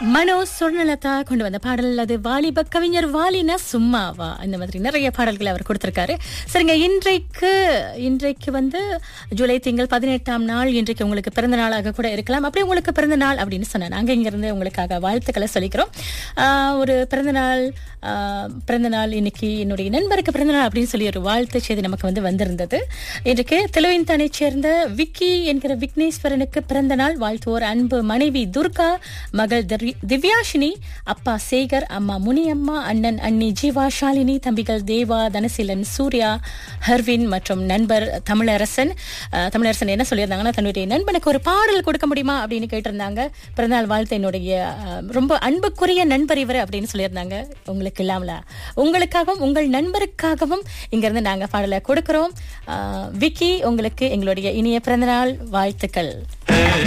மனோ சுர்ணலதா கொண்டு வந்த பாடல் அது வாலிப கவிஞர் வாலினா சும்மாவா இந்த மாதிரி நிறைய பாடல்களை அவர் கொடுத்திருக்காரு சரிங்க இன்றைக்கு இன்றைக்கு வந்து ஜூலை திங்கள் பதினெட்டாம் நாள் இன்றைக்கு உங்களுக்கு பிறந்த நாளாக கூட இருக்கலாம் அப்படி உங்களுக்கு பிறந்த நாள் அப்படின்னு சொன்னா நாங்க இங்கிருந்து உங்களுக்காக வாழ்த்துக்களை சொல்லிக்கிறோம் ஆஹ் ஒரு பிறந்த நாள் ஆஹ் பிறந்த நாள் இன்னைக்கு என்னுடைய நண்பருக்கு பிறந்த நாள் அப்படின்னு சொல்லி ஒரு வாழ்த்து செய்தி நமக்கு வந்து வந்திருந்தது இன்றைக்கு தெலுவின்தானை சேர்ந்த விக்கி என்கிற விக்னேஸ்வரனுக்கு பிறந்த நாள் வாழ்த்துவோர் அன்பு மனைவி துர்கா மகள் திரி- திவ்யாஷினி அப்பா சேகர் அம்மா முனியம்மா அண்ணன் அண்ணி ஜீவா ஷாலினி தம்பிகள் தேவா தனசீலன் சூர்யா ஹர்வின் மற்றும் நண்பர் தமிழரசன் அஹ், தமிழரசன் என்ன சொல்லியிருந்தாங்கன்னா தன்னுடைய நண்பனுக்கு ஒரு பாடல் கொடுக்க முடியுமா அப்படின்னு கேட்டிருந்தாங்க பிறந்தநாள் வாழ்த்து என்னுடைய அஹ், ரொம்ப அன்புக்குரிய நண்பர் இவர் அப்படின்னு சொல்லியிருந்தாங்க உங்களுக்கு இல்லாமல உங்களுக்காகவும் உங்கள் நண்பருக்காகவும் இங்கிருந்து நாங்க பாடலை கொடுக்கிறோம் அஹ், விக்கி உங்களுக்கு எங்களுடைய இனிய பிறந்தநாள் வாழ்த்துக்கள்